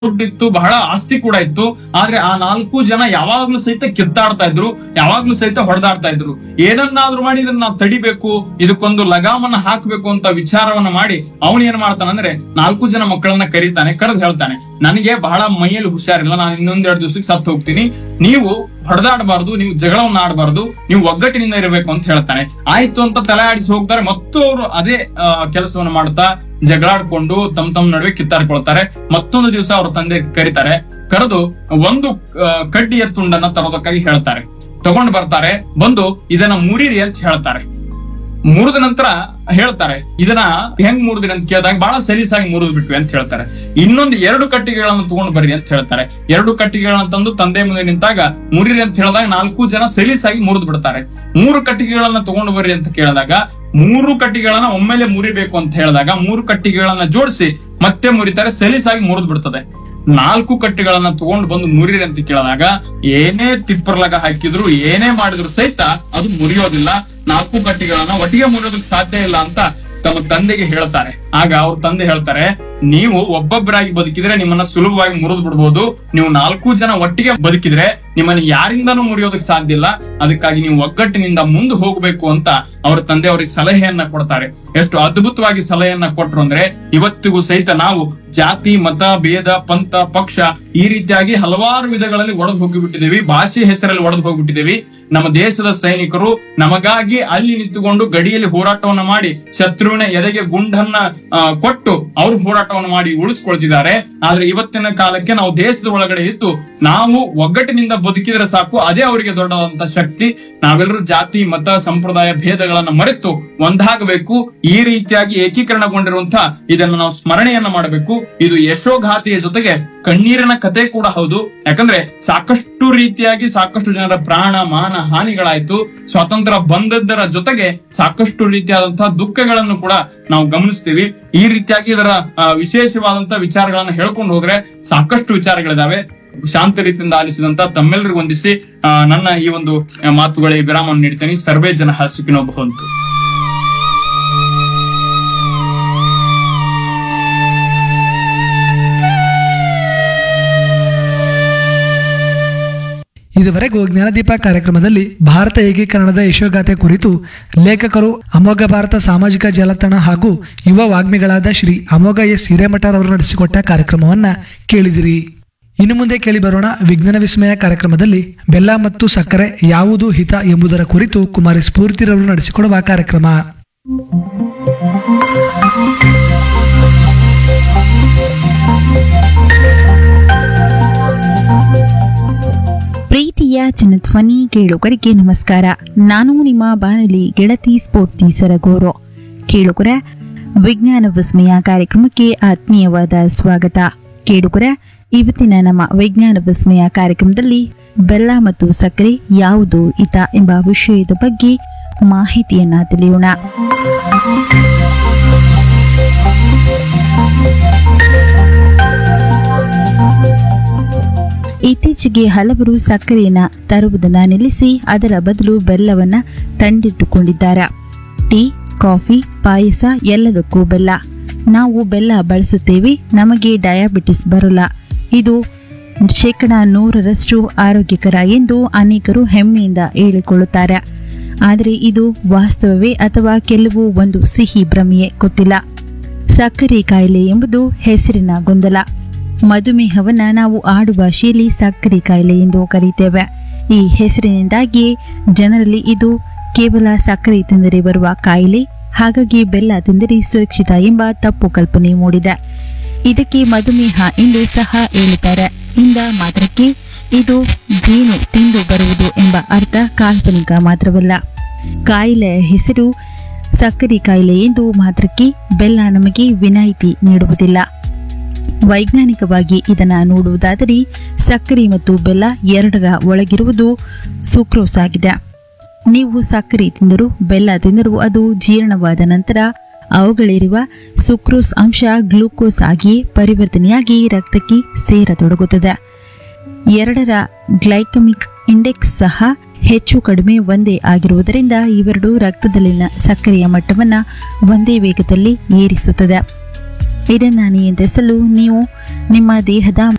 ದುಡ್ಡಿತ್ತು ಬಹಳ ಆಸ್ತಿ ಕೂಡ ಇತ್ತು ಆದ್ರೆ ಆ ನಾಲ್ಕು ಜನ ಯಾವಾಗ್ಲೂ ಸಹಿತ ಕಿತ್ತಾಡ್ತಾ ಇದ್ರು ಯಾವಾಗ್ಲೂ ಸಹಿತ ಹೊಡೆದಾಡ್ತಾ ಇದ್ರು ಏನನ್ನಾದ್ರೂ ಮಾಡಿ ಇದನ್ನ ನಾವು ತಡಿಬೇಕು ಇದಕ್ಕೊಂದು ಲಗಾಮನ್ನ ಹಾಕ್ಬೇಕು ಅಂತ ವಿಚಾರವನ್ನ ಮಾಡಿ ಅವನು ಏನ್ ಮಾಡ್ತಾನಂದ್ರೆ ನಾಲ್ಕು ಜನ ಮಕ್ಕಳನ್ನ ಕರೀತಾನೆ ಕರೆದು ಹೇಳ್ತಾನೆ ನನಗೆ ಬಹಳ ಮೈಯಲ್ಲಿ ಹುಷಾರಿಲ್ಲ ನಾನು ಇನ್ನೊಂದೆರಡು ದಿವಸಕ್ಕೆ ಸತ್ತು ಹೋಗ್ತೀನಿ ನೀವು ಹೊಡೆದಾಡಬಾರ್ದು ನೀವು ಜಗಳವನ್ನ ಆಡಬಾರ್ದು ನೀವು ಒಗ್ಗಟ್ಟಿನಿಂದ ಇರಬೇಕು ಅಂತ ಹೇಳ್ತಾನೆ ಆಯ್ತು ಅಂತ ತಲೆ ಆಡಿಸಿ ಹೋಗ್ತಾರೆ ಮತ್ತು ಅವರು ಅದೇ ಆ, ಕೆಲಸವನ್ನ ಮಾಡ್ತಾ ಜಗಳಾಡ್ಕೊಂಡು ತಮ್ಮ ತಮ್ಮ ನಡುವೆ ಕಿತ್ತಾಡ್ಕೊಳ್ತಾರೆ ಮತ್ತೊಂದು ದಿವಸ ಅವ್ರ ತಂದೆ ಕರೀತಾರೆ ಕರೆದು ಒಂದು ಆ, ಕಡ್ಡಿಯ ತುಂಡನ್ನ ತರೋದಕ್ಕಾಗಿ ಹೇಳ್ತಾರೆ ತಗೊಂಡು ಬರ್ತಾರೆ ಬಂದು ಇದನ್ನ ಮುರಿರಿ ಅಂತ ಹೇಳ್ತಾರೆ ಮುರಿದ ನಂತರ ಹೇಳ್ತಾರೆ ಇದನ್ನ ಹೆಂಗ್ ಮುರಿದ್ರಿ ಅಂತ ಕೇಳಿದಾಗ ಬಹಳ ಸಲೀಸಾಗಿ ಮುರಿದು ಬಿಟ್ವಿ ಅಂತ ಹೇಳ್ತಾರೆ ಇನ್ನೊಂದು ಎರಡು ಕಟ್ಟಿಗೆಗಳನ್ನ ತಗೊಂಡು ಬರ್ರಿ ಅಂತ ಹೇಳ್ತಾರೆ ಎರಡು ಕಟ್ಟಿಗೆಗಳನ್ನ ತಂದು ತಂದೆ ಮುಂದೆ ನಿಂತಾಗ ಮುರಿರಿ ಅಂತ ಹೇಳಿದಾಗ ನಾಲ್ಕು ಜನ ಸಲೀಸಾಗಿ ಮುರಿದು ಬಿಡ್ತಾರೆ ಮೂರು ಕಟ್ಟಿಗೆಗಳನ್ನ ತಗೊಂಡು ಬರ್ರಿ ಅಂತ ಕೇಳಿದಾಗ ಮೂರು ಕಟ್ಟಿಗೆಗಳನ್ನ ಒಮ್ಮೆಲೆ ಮುರಿಬೇಕು ಅಂತ ಹೇಳಿದಾಗ ಮೂರು ಕಟ್ಟಿಗೆಗಳನ್ನ ಜೋಡಿಸಿ ಮತ್ತೆ ಮುರಿತಾರೆ ಸಲೀಸಾಗಿ ಮುರಿದು ಬಿಡ್ತದೆ ನಾಲ್ಕು ಕಟ್ಟಿಗಳನ್ನ ತಗೊಂಡು ಬಂದು ಮುರಿರಿ ಅಂತ ಕೇಳಿದಾಗ ಏನೇ ತಿಪ್ಪರ್ಲಗ ಹಾಕಿದ್ರು ಏನೇ ಮಾಡಿದ್ರು ಸಹಿತ ಅದು ಮುರಿಯೋದಿಲ್ಲ ನಾಲ್ಕು ಕಟ್ಟಿಗಳನ್ನ ಒಟ್ಟಿಗೆ ಮುರಿಯೋದಕ್ಕೆ ಸಾಧ್ಯ ಇಲ್ಲ ಅಂತ ತಮ್ಮ ತಂದೆಗೆ ಹೇಳ್ತಾರೆ ಆಗ ಅವ್ರ ತಂದೆ ಹೇಳ್ತಾರೆ ನೀವು ಒಬ್ಬೊಬ್ಬರಾಗಿ ಬದುಕಿದ್ರೆ ನಿಮ್ಮನ್ನ ಸುಲಭವಾಗಿ ಮುರಿದು ಬಿಡ್ಬೋದು ನೀವು ನಾಲ್ಕು ಜನ ಒಟ್ಟಿಗೆ ಬದುಕಿದ್ರೆ ನಿಮ್ಮನ್ನ ಯಾರಿಂದನೂ ಮುರಿಯೋದಕ್ಕೆ ಸಾಧ್ಯ ಇಲ್ಲ ಅದಕ್ಕಾಗಿ ನೀವು ಒಗ್ಗಟ್ಟಿನಿಂದ ಮುಂದೆ ಹೋಗ್ಬೇಕು ಅಂತ ಅವ್ರ ತಂದೆ ಅವರಿಗೆ ಸಲಹೆಯನ್ನ ಕೊಡ್ತಾರೆ ಎಷ್ಟು ಅದ್ಭುತವಾಗಿ ಸಲಹೆಯನ್ನ ಕೊಟ್ರು ಅಂದ್ರೆ ಇವತ್ತಿಗೂ ಸಹಿತ ನಾವು ಜಾತಿ ಮತ ಭೇದ ಪಂಥ ಪಕ್ಷ ಈ ರೀತಿಯಾಗಿ ಹಲವಾರು ವಿಧಗಳಲ್ಲಿ ಒಡೆದು ಹೋಗಿಬಿಟ್ಟಿದ್ದೀವಿ ಭಾಷೆ ಹೆಸರಲ್ಲಿ ಒಡೆದು ಹೋಗ್ಬಿಟ್ಟಿದ್ದೀವಿ ನಮ್ಮ ದೇಶದ ಸೈನಿಕರು ನಮಗಾಗಿ ಅಲ್ಲಿ ನಿಂತುಕೊಂಡು ಗಡಿಯಲ್ಲಿ ಹೋರಾಟವನ್ನ ಮಾಡಿ ಶತ್ರುವಿನ ಎದೆಗೆ ಗುಂಡನ್ನ ಆ, ಕೊಟ್ಟು ಅವರು ಹೋರಾಟವನ್ನು ಮಾಡಿ ಉಳಿಸ್ಕೊಳ್ತಿದ್ದಾರೆ ಆದ್ರೆ ಇವತ್ತಿನ ಕಾಲಕ್ಕೆ ನಾವು ದೇಶದ ಒಳಗಡೆ ಇದ್ದು ನಾವು ಒಗ್ಗಟ್ಟಿನಿಂದ ಬದುಕಿದ್ರೆ ಸಾಕು ಅದೇ ಅವರಿಗೆ ದೊಡ್ಡದಂತ ಶಕ್ತಿ ನಾವೆಲ್ಲರೂ ಜಾತಿ ಮತ ಸಂಪ್ರದಾಯ ಭೇದಗಳನ್ನ ಮರೆತು ಒಂದಾಗಬೇಕು ಈ ರೀತಿಯಾಗಿ ಏಕೀಕರಣಗೊಂಡಿರುವಂತಹ ಇದನ್ನ ನಾವು ಸ್ಮರಣೆಯನ್ನ ಮಾಡಬೇಕು ಇದು ಯಶೋಘಾತಿಯ ಜೊತೆಗೆ ಕಣ್ಣೀರಿನ ಕತೆ ಕೂಡ ಹೌದು ಯಾಕಂದ್ರೆ ಸಾಕಷ್ಟು ರೀತಿಯಾಗಿ ಸಾಕಷ್ಟು ಜನರ ಪ್ರಾಣ ಮಾನ ಹಾನಿಗಳಾಯ್ತು ಸ್ವಾತಂತ್ರ್ಯ ಬಂದದ್ದರ ಜೊತೆಗೆ ಸಾಕಷ್ಟು ರೀತಿಯಾದಂತಹ ದುಃಖಗಳನ್ನು ಕೂಡ ನಾವು ಗಮನಿಸ್ತೀವಿ ಈ ರೀತಿಯಾಗಿ ಇದರ ಆ, ವಿಶೇಷವಾದಂತಹ ವಿಚಾರಗಳನ್ನ ಹೇಳ್ಕೊಂಡು ಹೋದ್ರೆ ಸಾಕಷ್ಟು ವಿಚಾರಗಳಿದಾವೆ ಶಾಂತ ರೀತಿಯಿಂದ ಆಲಿಸಿದಂತ ತಮ್ಮೆಲ್ಲರಿಗೂ ವಂದಿಸಿ ಆ, ನನ್ನ ಈ ಒಂದು ಆ, ಮಾತುಗಳಿಗೆ ವಿರಾಮವನ್ನು ನೀಡ್ತೇನೆ ಸರ್ವೇ ಜನ ಸುಖಿನೋ ಭವಂತು ಇದುವರೆಗೂ ಜ್ಞಾನದೀಪ ಕಾರ್ಯಕ್ರಮದಲ್ಲಿ ಭಾರತ ಏಕೀಕರಣದ ಯಶೋಗಾಥೆ ಕುರಿತು ಲೇಖಕರು ಅಮೋಘ ಭಾರತ ಸಾಮಾಜಿಕ ಜಾಲತಾಣ ಹಾಗೂ ಯುವ ವಾಗ್ಮಿಗಳಾದ ಶ್ರೀ ಅಮೋಘ ಎಸ್ ಹಿರೇಮಠರ್ ಅವರು ನಡೆಸಿಕೊಟ್ಟ ಕಾರ್ಯಕ್ರಮವನ್ನ ಕೇಳಿದಿರಿ ಇನ್ನು ಮುಂದೆ ಕೇಳಿ ಬರೋಣ ವಿಜ್ಞಾನ ವಿಸ್ಮಯ ಕಾರ್ಯಕ್ರಮದಲ್ಲಿ ಬೆಲ್ಲ ಮತ್ತು ಸಕ್ಕರೆ ಯಾವುದು ಹಿತ ಎಂಬುದರ ಕುರಿತು ಕುಮಾರಿ ಸ್ಫೂರ್ತಿರವರು ನಡೆಸಿಕೊಡುವ ಕಾರ್ಯಕ್ರಮ ಪ್ರೀತಿಯ ಜನಧ್ವನಿ ಕೇಳುಗರಿಗೆ ನಮಸ್ಕಾರ ನಾನು ನಿಮ್ಮ ಬಾನಲಿ ಗೆಳತಿ ಸ್ಫೂರ್ತಿ ಸರಗೂರು ಕೇಳುಗರ ವಿಜ್ಞಾನ ವಿಸ್ಮಯ ಕಾರ್ಯಕ್ರಮಕ್ಕೆ ಆತ್ಮೀಯವಾದ ಸ್ವಾಗತ ಕೇಳುಗರ ಇವತ್ತಿನ ನಮ್ಮ ವಿಜ್ಞಾನ ವಿಸ್ಮಯ ಕಾರ್ಯಕ್ರಮದಲ್ಲಿ ಬೆಲ್ಲ ಮತ್ತು ಸಕ್ಕರೆ ಯಾವುದು ಹಿತ ಎಂಬ ವಿಷಯದ ಬಗ್ಗೆ ಮಾಹಿತಿಯನ್ನ ತಿಳಿಯೋಣ ಇತ್ತೀಚೆಗೆ ಹಲವರು ಸಕ್ಕರೆಯನ್ನ ತರುವುದನ್ನ ನಿಲ್ಲಿಸಿ ಅದರ ಬದಲು ಬೆಲ್ಲವನ್ನ ತಂದಿಟ್ಟುಕೊಂಡಿದ್ದಾರೆ ಟೀ ಕಾಫಿ ಪಾಯಸ ಎಲ್ಲದಕ್ಕೂ ಬೆಲ್ಲ ನಾವು ಬೆಲ್ಲ ಬಳಸುತ್ತೇವೆ ನಮಗೆ ಡಯಾಬಿಟಿಸ್ ಬರಲ್ಲ ಇದು ಶೇಕಡ ನೂರರಷ್ಟು ಆರೋಗ್ಯಕರ ಎಂದು ಅನೇಕರು ಹೆಮ್ಮೆಯಿಂದ ಹೇಳಿಕೊಳ್ಳುತ್ತಾರೆ ಆದರೆ ಇದು ವಾಸ್ತವವೇ ಅಥವಾ ಕೆಲವು ಒಂದು ಸಿಹಿ ಭ್ರಮೆಯೇ ಗೊತ್ತಿಲ್ಲ ಸಕ್ಕರೆ ಕಾಯಿಲೆ ಎಂಬುದು ಹೆಸರಿನ ಗೊಂದಲ ಮಧುಮೇಹವನ್ನ ನಾವು ಆಡು ಭಾಷೆಯಲ್ಲಿ ಸಕ್ಕರೆ ಕಾಯಿಲೆ ಎಂದು ಕರೆಯುತ್ತೇವೆ ಈ ಹೆಸರಿನಿಂದಾಗಿ ಜನರಲ್ಲಿ ಇದು ಕೇವಲ ಸಕ್ಕರೆ ತಿಂದರೆ ಬರುವ ಕಾಯಿಲೆ ಹಾಗಾಗಿ ಬೆಲ್ಲ ತಿಂದರೆ ಸುರಕ್ಷಿತ ಎಂಬ ತಪ್ಪು ಕಲ್ಪನೆ ಮೂಡಿದೆ ಇದಕ್ಕೆ ಮಧುಮೇಹ ಎಂದು ಸಹ ಹೇಳುತ್ತಾರೆ ಇಂದ ಮಾತ್ರಕ್ಕೆ ಇದು ಜೇನು ತಿಂದು ಬರುವುದು ಎಂಬ ಅರ್ಥ ಕಾಲ್ಪನಿಕ ಮಾತ್ರವಲ್ಲ ಕಾಯಿಲೆಯ ಹೆಸರು ಸಕ್ಕರೆ ಕಾಯಿಲೆ ಎಂದು ಮಾತ್ರಕ್ಕೆ ಬೆಲ್ಲ ನಮಗೆ ವಿನಾಯಿತಿ ನೀಡುವುದಿಲ್ಲ ವೈಜ್ಞಾನಿಕವಾಗಿ ಇದನ್ನ ನೋಡುವುದಾದರೆ ಸಕ್ಕರೆ ಮತ್ತು ಬೆಲ್ಲ ಎರಡರ ಒಳಗಿರುವುದು ಸುಕ್ರೋಸ್ ಆಗಿದೆ ನೀವು ಸಕ್ಕರೆ ತಿಂದರೂ ಬೆಲ್ಲ ತಿಂದರೂ ಅದು ಜೀರ್ಣವಾದ ನಂತರ ಅವುಗಳಿರುವ ಸುಕ್ರೋಸ್ ಅಂಶ ಗ್ಲೂಕೋಸ್ ಆಗಿ ಪರಿವರ್ತನೆಯಾಗಿ ರಕ್ತಕ್ಕೆ ಸೇರತೊಡಗುತ್ತದೆ ಎರಡರ ಗ್ಲೈಕಮಿಕ್ ಇಂಡೆಕ್ಸ್ ಸಹ ಹೆಚ್ಚು ಕಡಿಮೆ ಒಂದೇ ಆಗಿರುವುದರಿಂದ ಇವೆರಡು ರಕ್ತದಲ್ಲಿನ ಸಕ್ಕರೆಯ ಮಟ್ಟವನ್ನು ಒಂದೇ ವೇಗದಲ್ಲಿ ಏರಿಸುತ್ತದೆ ಇದನ್ನು ನಿಯಂತ್ರಿಸಲು ನೀವು ನಿಮ್ಮ ದೇಹದ